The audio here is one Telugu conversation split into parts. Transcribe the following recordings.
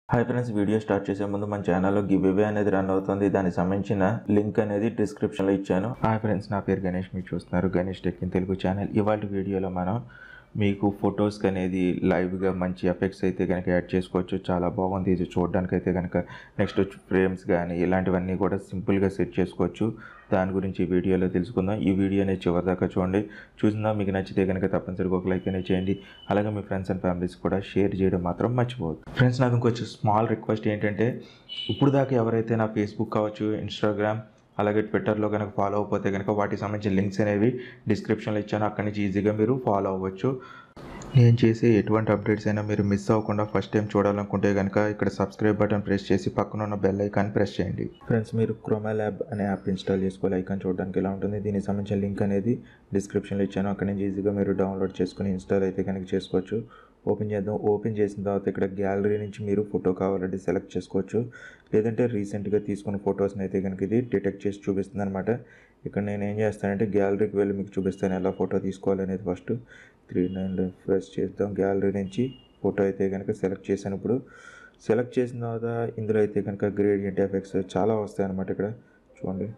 హాయ్ ఫ్రెండ్స్ వీడియో స్టార్ట్ చేసే ముందు మన ఛానల్లో గివ్ అవే అనేది రన్ అవుతుంది దానికి సంబంధించిన లింక్ అనేది డిస్క్రిప్షన్లో ఇచ్చాను హాయ్ ఫ్రెండ్స్ నా పేరు గణేష్ మీరు చూస్తున్నారు Ganesh tech in Telugu channel ఇవాళ వీడియోలో మనం మీకు ఫొటోస్కి అనేది లైవ్గా మంచి ఎఫెక్ట్స్ అయితే కనుక యాడ్ చేసుకోవచ్చు చాలా బాగుంది ఇది చూడడానికి అయితే కనుక నెక్స్ట్ వచ్చి ఫ్రేమ్స్ కానీ ఇలాంటివన్నీ కూడా సింపుల్గా సెట్ చేసుకోవచ్చు దాని గురించి ఈ వీడియోలో తెలుసుకుందాం ఈ వీడియో అనేది చివరిదాకా చూడండి చూసిందా మీకు నచ్చితే కనుక తప్పనిసరిగా ఒక లైక్ అనేది చేయండి అలాగే మీ ఫ్రెండ్స్ అండ్ ఫ్యామిలీస్ కూడా షేర్ చేయడం మాత్రం మర్చిపోవద్దు ఫ్రెండ్స్ నాకు ఇంకొంచెం స్మాల్ రిక్వెస్ట్ ఏంటంటే ఇప్పుడు దాకా ఎవరైతే నా ఫేస్బుక్ కావచ్చు ఇన్స్టాగ్రామ్ అలాగే ట్విట్టర్లో కనుక ఫాలో అయిపోతే కనుక వాటికి సంబంధించిన లింక్స్ అనేవి డిస్క్రిప్షన్లో ఇచ్చాను అక్కడి నుంచి ఈజీగా మీరు ఫాలో అవ్వచ్చు నేను చేసే ఎటువంటి అప్డేట్స్ అయినా మీరు మిస్ అవ్వకుండా ఫస్ట్ టైం చూడాలనుకుంటే కనుక ఇక్కడ సబ్స్క్రైబ్ బటన్ ప్రెస్ చేసి పక్కన ఉన్న బెల్ ఐకాన్ ప్రెస్ చేయండి ఫ్రెండ్స్ మీరు క్రోమా ల్యాబ్ అనే యాప్ ఇన్స్టాల్ చేసుకోవాలి ఐకాన్ చూడడానికి ఎలా ఉంటుంది దీనికి సంబంధించిన లింక్ అనేది డిస్క్రిప్షన్లో ఇచ్చాను అక్కడ నుంచి ఈజీగా మీరు డౌన్లోడ్ చేసుకుని ఇన్స్టాల్ అయితే కనుక చేసుకోవచ్చు ఓపెన్ చేద్దాం ఓపెన్ చేసిన తర్వాత ఇక్కడ గ్యాలరీ నుంచి మీరు ఫోటో కావాలంటే సెలెక్ట్ చేసుకోవచ్చు లేదంటే రీసెంట్గా తీసుకున్న ఫొటోస్ని అయితే కనుక ఇది డిటెక్ట్ చేసి చూపిస్తుంది అనమాట ఇక్కడ నేను ఏం చేస్తానంటే గ్యాలరీకి వెళ్ళి మీకు చూపిస్తాను ఎలా ఫోటో తీసుకోవాలనేది ఫస్ట్ త్రీ నైన్ ప్రెస్ చేద్దాం గ్యాలరీ నుంచి ఫోటో అయితే కనుక సెలెక్ట్ చేశాను ఇప్పుడు సెలెక్ట్ చేసిన తర్వాత ఇందులో అయితే కనుక గ్రేడియంట్ ఎఫెక్ట్స్ చాలా వస్తాయి అన్నమాట ఇక్కడ చూడండి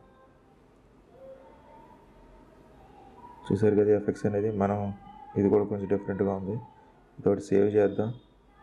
చూసారు కదా ఎఫెక్ట్స్ అనేది మనం ఇది కూడా కొంచెం డిఫరెంట్గా ఉంది ఇదొకటి సేవ్ చేద్దాం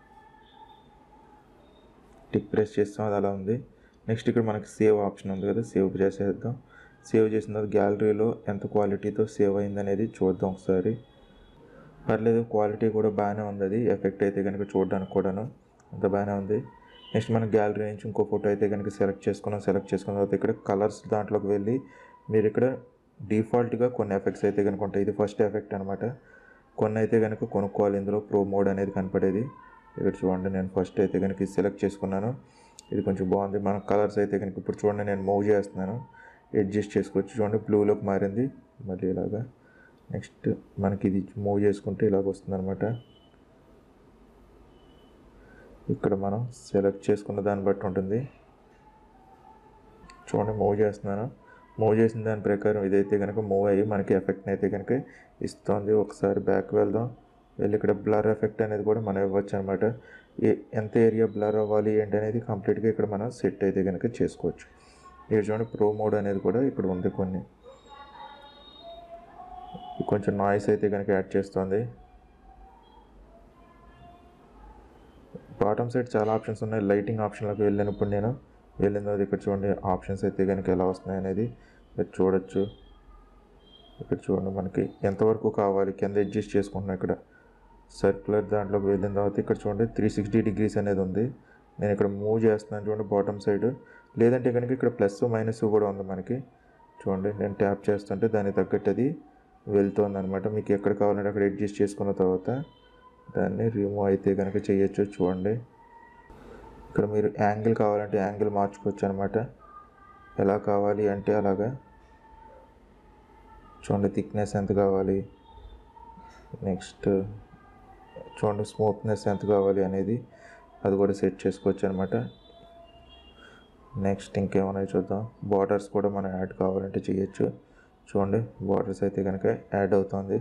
టిక్ ప్రెస్ చేస్తాం అది అలా ఉంది నెక్స్ట్ ఇక్కడ మనకి సేవ్ ఆప్షన్ ఉంది కదా సేవ్ చేసేద్దాం సేవ్ చేసిన తర్వాత గ్యాలరీలో ఎంత క్వాలిటీతో సేవ్ అయింది అనేది చూద్దాం ఒకసారి పర్లేదు క్వాలిటీ కూడా బాగానే ఉంది అది ఎఫెక్ట్ అయితే కనుక చూడడానికి కూడాను అంత బాగానే ఉంది నెక్స్ట్ మన గ్యాలరీ నుంచి ఇంకో ఫోటో అయితే కనుక సెలెక్ట్ చేసుకున్నాం సెలెక్ట్ చేసుకున్న తర్వాత ఇక్కడ కలర్స్ దాంట్లోకి వెళ్ళి మీరు ఇక్కడ డిఫాల్ట్గా కొన్ని ఎఫెక్ట్స్ అయితే కనుక ఉంటాయి ఇది ఫస్ట్ ఎఫెక్ట్ అనమాట కొన్ని అయితే కనుక కొనుక్కోవాలి ఇందులో ప్రో మోడ్ అనేది కనపడేది ఇక్కడ చూడండి నేను ఫస్ట్ అయితే కనుక ఇది సెలెక్ట్ చేసుకున్నాను ఇది కొంచెం బాగుంది మన కలర్స్ అయితే కనుక ఇప్పుడు చూడండి నేను మూవ్ చేస్తున్నాను అడ్జస్ట్ చేసుకోవచ్చు చూడండి బ్లూలోకి మారింది మళ్ళీ ఇలాగా నెక్స్ట్ మనకి ఇది మూవ్ చేసుకుంటే ఇలాగ వస్తుంది అనమాట ఇక్కడ మనం సెలెక్ట్ చేసుకున్న దాన్ని బట్టి ఉంటుంది చూడండి మూవ్ చేస్తున్నాను మూవ్ చేసిన దాని ప్రకారం ఇదైతే కనుక మూవ్ అయ్యి మనకి ఎఫెక్ట్ని అయితే కనుక ఇస్తుంది ఒకసారి బ్యాక్ వెళ్దాం వెళ్ళి ఇక్కడ బ్లర్ ఎఫెక్ట్ అనేది కూడా మనం ఇవ్వచ్చు అనమాట ఎంత ఏరియా బ్లర్ అవ్వాలి ఏంటి అనేది కంప్లీట్గా ఇక్కడ మనం సెట్ అయితే కనుక చేసుకోవచ్చు ఇక్కడ చూడండి ప్రో మోడ్ అనేది కూడా ఇక్కడ ఉంది కొన్ని కొంచెం నాయిస్ అయితే కనుక యాడ్ చేస్తుంది బాటమ్ సైడ్ చాలా ఆప్షన్స్ ఉన్నాయి లైటింగ్ ఆప్షన్లోకి వెళ్ళినప్పుడు నేను వెళ్ళిన తర్వాత ఇక్కడ చూడండి ఆప్షన్స్ అయితే కనుక ఎలా వస్తున్నాయి అనేది మీరు చూడొచ్చు ఇక్కడ చూడండి మనకి ఎంతవరకు కావాలి కింద అడ్జస్ట్ చేసుకుంటున్నాం ఇక్కడ సర్క్యులర్ దాంట్లోకి వెళ్ళిన తర్వాత ఇక్కడ చూడండి త్రీ సిక్స్టీ డిగ్రీస్ అనేది ఉంది నేను ఇక్కడ మూవ్ చేస్తున్నాను చూడండి బాటమ్ సైడ్ లేదంటే కనుక ఇక్కడ ప్లస్ మైనస్ కూడా ఉంది మనకి చూడండి నేను ట్యాప్ చేస్తుంటే దానికి తగ్గట్టు అది వెళ్తుంది అనమాట మీకు ఎక్కడ కావాలంటే అక్కడ అడ్జస్ట్ చేసుకున్న తర్వాత దాన్ని రిమూవ్ అయితే కనుక చేయొచ్చు చూడండి ఇక్కడ మీరు యాంగిల్ కావాలంటే యాంగిల్ మార్చుకోవచ్చు అనమాట ఎలా కావాలి అంటే అలాగా చూడండి థిక్నెస్ ఎంత కావాలి నెక్స్ట్ చూడండి స్మూత్నెస్ ఎంత కావాలి అనేది అది కూడా సెట్ చేసుకోవచ్చు అనమాట నెక్స్ట్ ఇంకేమైనా చూద్దాం బార్డర్స్ కూడా మనం యాడ్ కావాలంటే చేయొచ్చు చూడండి బార్డర్స్ అయితే కనుక యాడ్ అవుతుంది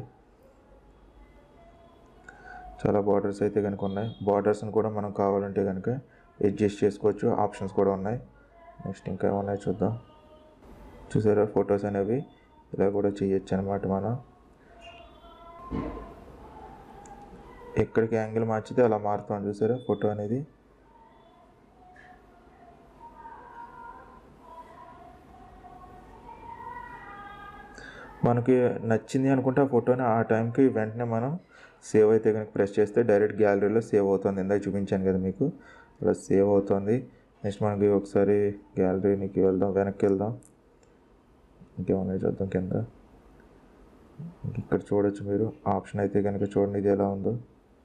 చాలా బార్డర్స్ అయితే కనుక ఉన్నాయి బార్డర్స్ని కూడా మనం కావాలంటే కనుక అడ్జస్ట్ చేసుకోవచ్చు ఆప్షన్స్ కూడా ఉన్నాయి నెక్స్ట్ ఇంకా ఏమన్నాయి చూద్దాం చూసారా ఫొటోస్ అనేవి ఇలా కూడా చేయొచ్చు అనమాట మనం ఎక్కడికి యాంగిల్ మార్చితే అలా మారుతాం చూసారా ఫోటో అనేది మనకి నచ్చింది అనుకుంటే ఆ ఫోటోని ఆ టైంకి వెంటనే మనం సేవ్ అయితే కనుక ప్రెస్ చేస్తే డైరెక్ట్ గ్యాలరీలో సేవ్ అవుతుంది ఇందాక చూపించాను కదా మీకు అలా సేవ్ అవుతుంది నెక్స్ట్ మనకి ఒకసారి గ్యాలరీకి వెళ్దాం వెనక్కి వెళ్దాం ఇంకేమన్నా చూద్దాం కింద ఇక్కడ చూడొచ్చు మీరు ఆప్షన్ అయితే కనుక చూడండి ఇది ఎలా ఉందో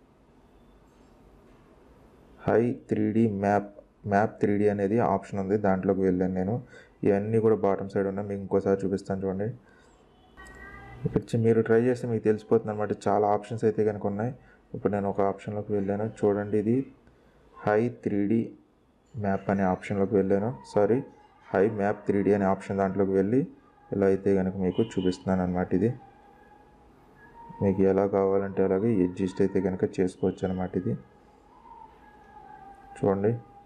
హై three D map map three D అనేది ఆప్షన్ ఉంది దాంట్లోకి వెళ్ళాను నేను ఇవన్నీ కూడా బాటమ్ సైడ్ ఉన్నాయి మీకు ఇంకోసారి చూపిస్తాను చూడండి ఇక్కడ మీరు ట్రై చేస్తే మీకు తెలిసిపోతుంది అనమాట చాలా ఆప్షన్స్ అయితే కనుక ఉన్నాయి ఇప్పుడు నేను ఒక ఆప్షన్లోకి వెళ్ళాను చూడండి ఇది హై త్రీ డి మ్యాప్ అనే ఆప్షన్లోకి వెళ్ళాను సారీ హై మ్యాప్ త్రీ డి అనే ఆప్షన్ దాంట్లోకి వెళ్ళి ఇలా అయితే కనుక మీకు చూపిస్తున్నాను అనమాట ఇది మీకు ఎలా కావాలంటే అలాగే అడ్జస్ట్ అయితే కనుక చేసుకోవచ్చు అనమాట ఇది చూడండి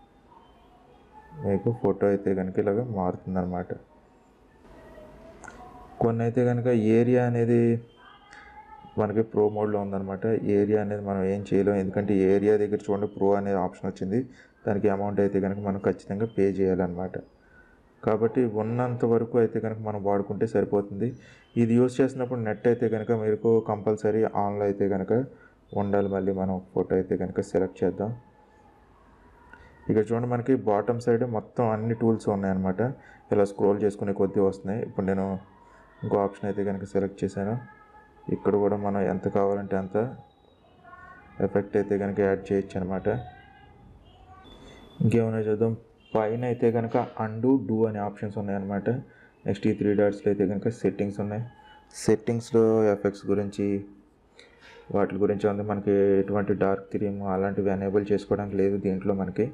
మీకు ఫోటో అయితే కనుక ఇలాగ మారుతుంది అనమాట కొన్ని అయితే కనుక ఏరియా అనేది మనకి ప్రో మోడ్లో ఉందన్నమాట ఏరియా అనేది మనం ఏం చేయలేం ఎందుకంటే ఏరియా దగ్గర చూడండి ప్రో అనే ఆప్షన్ వచ్చింది దానికి అమౌంట్ అయితే కనుక మనం ఖచ్చితంగా పే చేయాలన్నమాట కాబట్టి ఉన్నంత వరకు అయితే కనుక మనం వాడుకుంటే సరిపోతుంది ఇది యూస్ చేసినప్పుడు నెట్ అయితే కనుక మీకు కంపల్సరీ ఆన్లో అయితే కనుక ఉండాలి మళ్ళీ మనం ఫోటో అయితే కనుక సెలెక్ట్ చేద్దాం ఇక్కడ చూడండి మనకి బాటమ్ సైడ్ మొత్తం అన్ని టూల్స్ ఉన్నాయన్నమాట ఇలా స్క్రోల్ చేసుకునే కొద్దీ వస్తున్నాయి ఇప్పుడు నేను ఇంకో ఆప్షన్ అయితే కనుక సెలెక్ట్ చేశాను ఇక్కడ కూడా మనం ఎంత కావాలంటే అంత ఎఫెక్ట్ అయితే కనుక యాడ్ చేయొచ్చు అనమాట ఇంకేమైనా చూద్దాం పైన అయితే కనుక అండు డూ అనే ఆప్షన్స్ ఉన్నాయన్నమాట నెక్స్ట్ ఈ త్రీ డాట్స్లో అయితే కనుక సెట్టింగ్స్ ఉన్నాయి సెట్టింగ్స్లో ఎఫెక్ట్స్ గురించి వాటి గురించి ఉంది మనకి ఎటువంటి డార్క్ థీమ్ అలాంటివి ఎనేబుల్ చేసుకోవడానికి లేదు దీంట్లో మనకి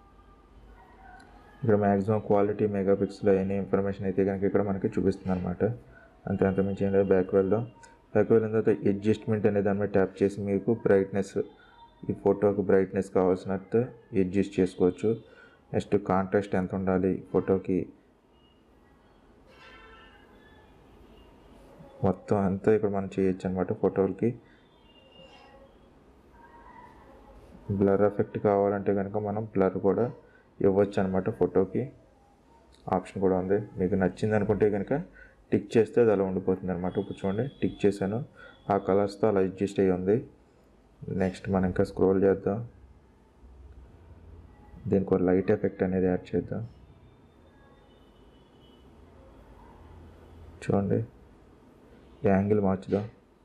ఇక్కడ మ్యాక్సిమం క్వాలిటీ మెగాపిక్సెల్ అయిన ఇన్ఫర్మేషన్ అయితే కనుక ఇక్కడ మనకి చూపిస్తుంది అనమాట అంతే అంత మించి ఏం లేదు బ్యాక్ వెళ్దాం బ్యాక్ వెళ్ళిన తర్వాత అడ్జస్ట్మెంట్ అనే దాని మీద ట్యాప్ చేసి మీకు బ్రైట్నెస్ ఈ ఫోటోకి బ్రైట్నెస్ కావాల్సినట్టు అడ్జస్ట్ చేసుకోవచ్చు నెక్స్ట్ కాంట్రాస్ట్ ఎంత ఉండాలి ఫోటోకి మొత్తం అంతా ఇక్కడ మనం చేయొచ్చు అనమాట ఫోటోలకి బ్లర్ ఎఫెక్ట్ కావాలంటే కనుక మనం బ్లర్ కూడా ఇవ్వచ్చు అనమాట ఫోటోకి ఆప్షన్ కూడా ఉంది మీకు నచ్చింది అనుకుంటే కనుక టిక్ చేస్తే అది అలా ఉండిపోతుంది అనమాట ఇప్పుడు చూడండి టిక్ చేశాను ఆ కలర్స్తో అలా అడ్జస్ట్ అయ్యి ఉంది నెక్స్ట్ మనం ఇంకా స్క్రోల్ చేద్దాం దీనికి ఒక లైట్ ఎఫెక్ట్ అనేది యాడ్ చేద్దాం చూడండి యాంగిల్ మార్చుదాం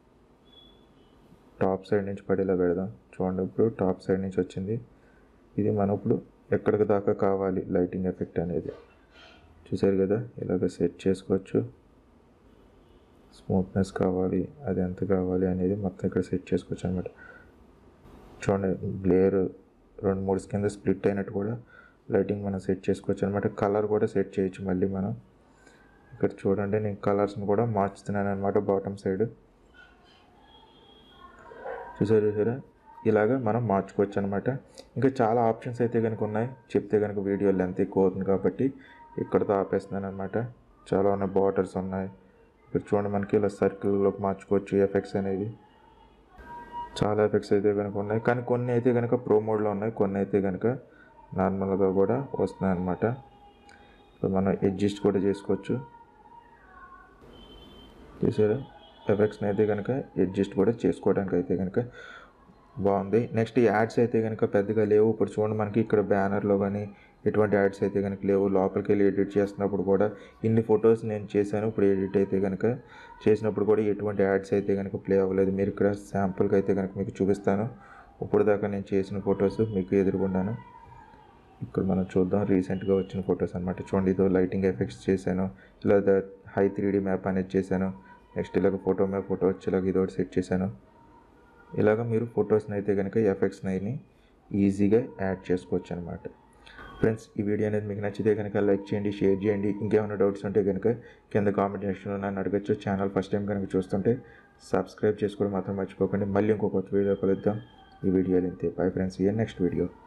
టాప్ సైడ్ నుంచి పడేలా పెడదాం చూడండి ఇప్పుడు టాప్ సైడ్ నుంచి వచ్చింది ఇది మనం ఇప్పుడు ఎక్కడికి దాకా కావాలి లైటింగ్ ఎఫెక్ట్ అనేది చూసారు కదా ఇలాగ సెట్ చేసుకోవచ్చు స్మూత్నెస్ కావాలి అది ఎంత కావాలి అనేది మొత్తం ఇక్కడ సెట్ చేసుకోవచ్చు అనమాట చూడండి బ్లేర్ రెండు మూడు కింద స్ప్లిట్ అయినట్టు కూడా లైటింగ్ మనం సెట్ చేసుకోవచ్చు అనమాట కలర్ కూడా సెట్ చేయొచ్చు మళ్ళీ మనం ఇక్కడ చూడండి నేను కలర్స్ని కూడా మార్చుతున్నాను అనమాట బాటమ్ సైడ్ చూసారు చూసారా ఇలాగ మనం మార్చుకోవచ్చు అనమాట ఇంకా చాలా ఆప్షన్స్ అయితే కనుక ఉన్నాయి చెప్తే కనుక వీడియో లెంత్ ఎక్కువ అవుతుంది కాబట్టి ఇక్కడతో ఆపేస్తున్నాను అనమాట చాలా ఉన్నాయి బార్డర్స్ ఉన్నాయి ఇక్కడ చూడండి మనకి ఇలా సర్కిల్లోకి మార్చుకోవచ్చు ఎఫెక్ట్స్ అనేది చాలా ఎఫెక్ట్స్ అయితే కనుక ఉన్నాయి కానీ కొన్ని అయితే కనుక ప్రో మోడ్లో ఉన్నాయి కొన్ని అయితే కనుక నార్మల్గా కూడా వస్తున్నాయి అనమాట ఇప్పుడు మనం అడ్జస్ట్ కూడా చేసుకోవచ్చు చూసారా ఎఫెక్ట్స్ని అయితే కనుక అడ్జస్ట్ కూడా చేసుకోవడానికి అయితే కనుక బాగుంది నెక్స్ట్ ఈ యాడ్స్ అయితే కనుక పెద్దగా లేవు ఇప్పుడు చూడండి మనకి ఇక్కడ బ్యానర్లో కానీ ఎటువంటి యాడ్స్ అయితే కనుక లేవు లోపలికి వెళ్ళి ఎడిట్ చేస్తున్నప్పుడు కూడా ఇన్ని ఫొటోస్ నేను చేశాను ఇప్పుడు ఎడిట్ అయితే కనుక చేసినప్పుడు కూడా ఎటువంటి యాడ్స్ అయితే కనుక ప్లే అవ్వలేదు మీరు ఇక్కడ శాంపుల్కి అయితే కనుక మీకు చూపిస్తాను ఇప్పుడు దాకా నేను చేసిన ఫొటోస్ మీకు ఎదురుగుండాను ఇక్కడ మనం చూద్దాం రీసెంట్గా వచ్చిన ఫొటోస్ అనమాట చూడండి ఇదో లైటింగ్ ఎఫెక్ట్స్ చేశాను ఇలా హై త్రీ డీ మ్యాప్ అనేది చేశాను నెక్స్ట్ ఇలాగ ఫోటో మ్యాప్ ఫోటో వచ్చేలాగా ఇదొకటి సెట్ చేశాను ఇలాగ మీరు ఫొటోస్ని అయితే కనుక ఎఫెక్ట్స్ని అయినా ఈజీగా యాడ్ చేసుకోవచ్చు అనమాట ఫ్రెండ్స్ ఈ వీడియో అనేది మీకు నచ్చితే కనుక లైక్ చేయండి షేర్ చేయండి ఇంకేమైనా డౌట్స్ ఉంటే కనుక కింద కామెంట్ సెక్షన్లో నన్ను అడగచ్చు ఛానల్ ఫస్ట్ టైం కనుక చూస్తుంటే సబ్స్క్రైబ్ చేసుకోవడం మాత్రం మర్చిపోకండి మళ్ళీ ఇంకో కొత్త వీడియో కలుద్దాం ఈ వీడియోలు ఇంతే బాయ్ ఫ్రెండ్స్ ఏ నెక్స్ట్ వీడియో